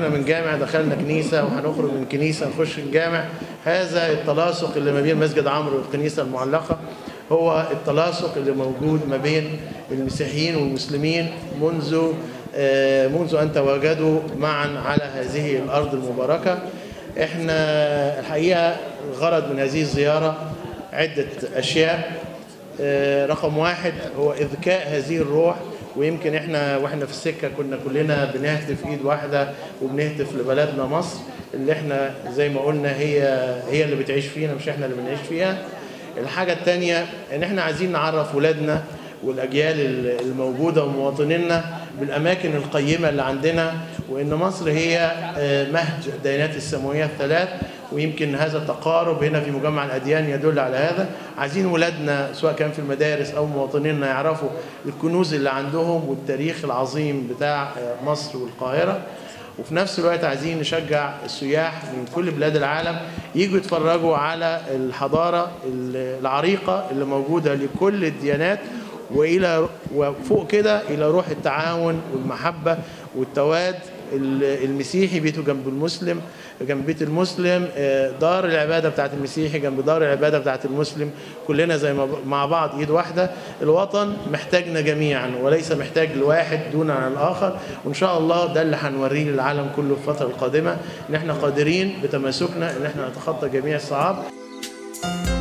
خرجنا من جامع دخلنا كنيسة وهنخرج من كنيسة نخش الجامع هذا التلاصق اللي ما بين مسجد عمرو والكنيسة المعلقة هو التلاصق اللي موجود ما بين المسيحيين والمسلمين منذ آه، منذ أن تواجدوا معا على هذه الأرض المباركة احنا الحقيقة الغرض من هذه الزيارة عدة أشياء آه، رقم واحد هو إذكاء هذه الروح ويمكن احنا واحنا في السكة كنا كلنا بنهتف ايد واحدة وبنهتف لبلدنا مصر اللي احنا زي ما قلنا هي هي اللي بتعيش فينا مش احنا اللي بنعيش فيها الحاجة التانية ان احنا عايزين نعرف ولادنا والاجيال الموجودة ومواطنينا بالاماكن القيمة اللي عندنا وان مصر هي آه، مهج الديانات السماوية الثلاث ويمكن هذا التقارب هنا في مجمع الاديان يدل على هذا عايزين ولادنا سواء كان في المدارس او مواطنينا يعرفوا الكنوز اللي عندهم والتاريخ العظيم بتاع آه، مصر والقاهره وفي نفس الوقت عايزين نشجع السياح من كل بلاد العالم يجوا يتفرجوا على الحضاره العريقه اللي موجوده لكل الديانات والى وفوق كده الى روح التعاون والمحبه والتواد المسيحي بيته جنب المسلم جنب بيت المسلم آه، دار العباده بتاعت المسيحي جنب دار العباده بتاعت المسلم كلنا زي ما مع بعض ايد واحده الوطن محتاجنا جميعا وليس محتاج لواحد دون عن الاخر وان شاء الله ده اللي هنوريه للعالم كله في الفتره القادمه ان احنا قادرين بتماسكنا ان احنا نتخطى جميع الصعاب